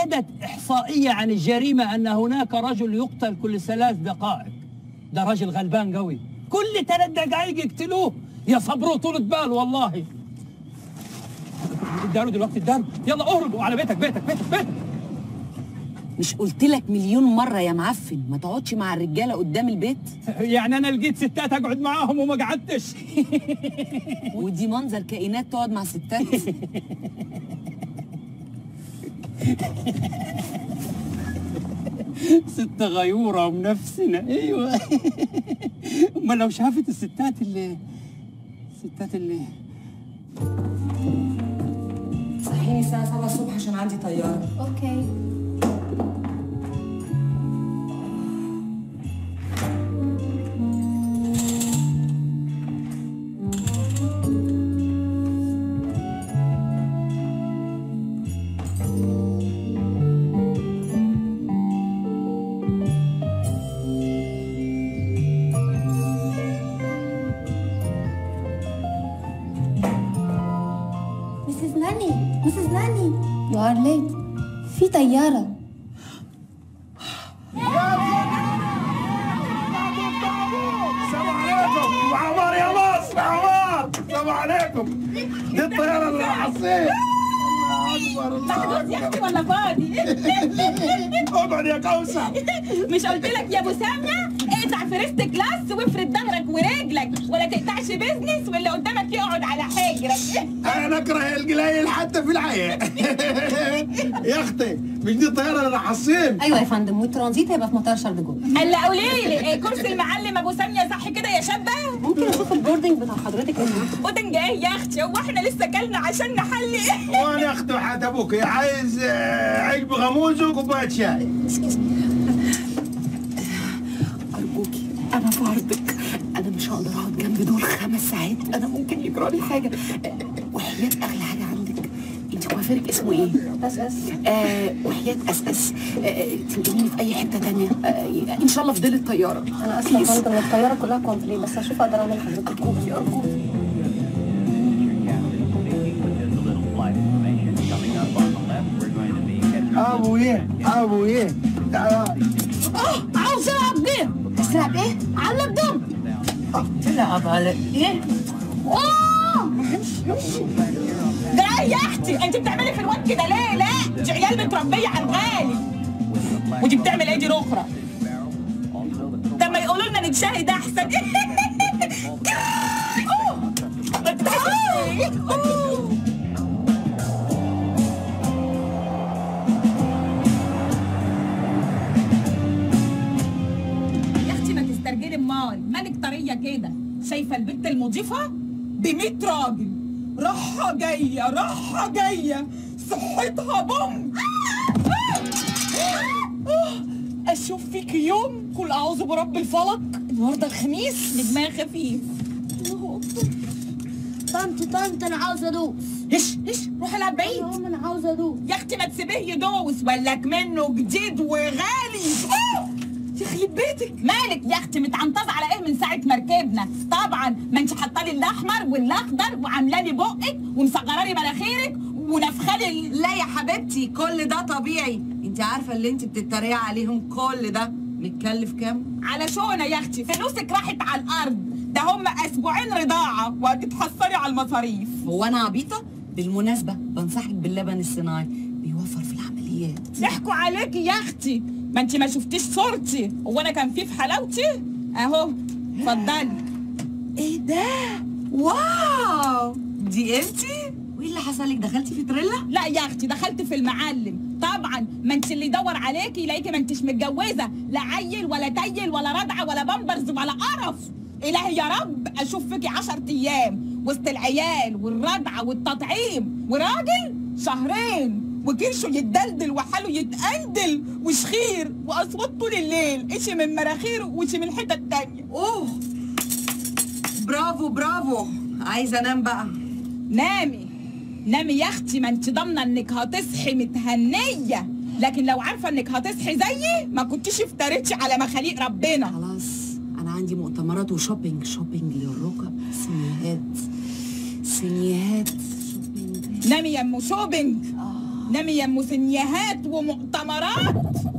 أكدت إحصائية عن الجريمة أن هناك رجل يقتل كل ثلاث دقائق ده راجل غلبان قوي كل ثلاث دقائق يقتلوه يا صبروا طولة بال والله اداله دلوقتي اداله يلا اهربوا على بيتك بيتك بيتك بيتك مش قلت لك مليون مره يا معفن ما تقعدش مع الرجاله قدام البيت يعني انا لقيت ستات اقعد معاهم وما قعدتش ودي منظر كائنات تقعد مع ستات ست غيورة ومنفسنة ايوه امال لو شافت الستات اللي الستات اللي صحيني الساعه 7 الصبح عشان عندي طياره اوكي مسز ناني مسز ناني يو ار ليت في طيارة السلام عليكم عمار يا مصر عمار السلام عليكم دي الطياره اللي حصيت الله اكبر الله يا اختي اكبر ولا فاضي اقعد يا كوثر مش قلت لك يا ابو ساميه اقطع فيرست كلاس وافرد ظهرك ورجلك ولا تقطعش بيزنس واللي قدامك يقعد على حجرك انا نكره القليل حتى في الحياه يا اختي مش دي الطياره اللي حصين ايوه يا فندم والترانزيت هيبقى في مطار شرم جول هلا قولي لي إيه كرسي المعلم ابو ساميه صح كده يا شابه ممكن اشوف البوردنج بتاع حضرتك هنا ودن جاي يا اختي هو احنا لسه كلنا عشان نحلي وانا يا اختي وحياة ابوك عايز آه، عيش بغموز وكوبايه شاي ارجوكي انا في عرضك انا مش هقدر اقعد جنب دول خمس ساعات انا ممكن يجرى لي حاجه وحياه اغلى حاجه عندك انت كوافيرك اسمه ايه؟ بس بس آه وحياه اس اس آه تنقليني في اي حته تانية آه ان شاء الله في ظل الطياره انا اسفه يا فندم الطياره كلها كومبلي بس اشوف اقدر اعمل لحضرتك ايه ارجوكي ابو ايه ابو ايه تعال اه عاوز العب جيم تلعب ايه؟ علق دم تلعب على ايه؟ اوه جراي يا اختي انت بتعملي في الواد كده ليه؟ لا دي عيال متربيه على الغالي ودي بتعمل ايه دي الاخرى؟ طب ما يقولوا لنا نتشاهد احسن أوه. أوه. يا اختي ما تسترجلي امال مالك طريه كده شايفه البنت المضيفه ب 100 راجل راحه جايه راحه جايه صحتها بوم اشوف فيك يوم قل اعوذ برب الفلق النهارده الخميس دماغ خفيف طنط طنط انا عاوزه ادوس هش هش روح العب بعيد ماما انا عاوزه ادوس يا اختي ما تسيبيه يدوس ولك منه جديد وغالي أوه! يخرب بيتك مالك يا اختي متعنطزه على ايه من ساعه ما ركبنا طبعا ما انت حاطه لي الاحمر والاخضر وعامله لي بقك ومصغره لي مناخيرك ونفخه لي لا يا حبيبتي كل ده طبيعي انت عارفه اللي انت بتتريقي عليهم كل ده متكلف كام على شونه يا اختي فلوسك راحت على الارض ده هم اسبوعين رضاعه وهتتحسري على المصاريف هو انا عبيطه بالمناسبه بنصحك باللبن الصناعي بيوفر في العمليات ضحكوا عليكي يا اختي ما انت ما شفتيش صورتي هو انا كان في في حلاوتي اهو اتفضلي ايه ده واو دي انتي وايه اللي حصل لك دخلتي في تريلا لا يا اختي دخلت في المعلم طبعا ما انت اللي يدور عليكي يلاقيكي ما انتش متجوزه لا عيل ولا تيل ولا رضعه ولا بامبرز ولا قرف الهي يا رب اشوف فيكي 10 ايام وسط العيال والرضعه والتطعيم وراجل شهرين وكرشه يتدلدل وحاله يتقندل وشخير واصوات طول الليل اشي من مراخيره وشي من الحته التانيه اوه برافو برافو عايزه انام بقى نامي نامي يا اختي ما انت ضامنه انك هتصحي متهنيه لكن لو عارفه انك هتصحي زيي ما كنتيش افتريتي على مخاليق ربنا خلاص انا عندي مؤتمرات وشوبينج شوبينج للركب سينيهات سينيهات نامي يا ام شوبينج نامي يا مسنيهات ومؤتمرات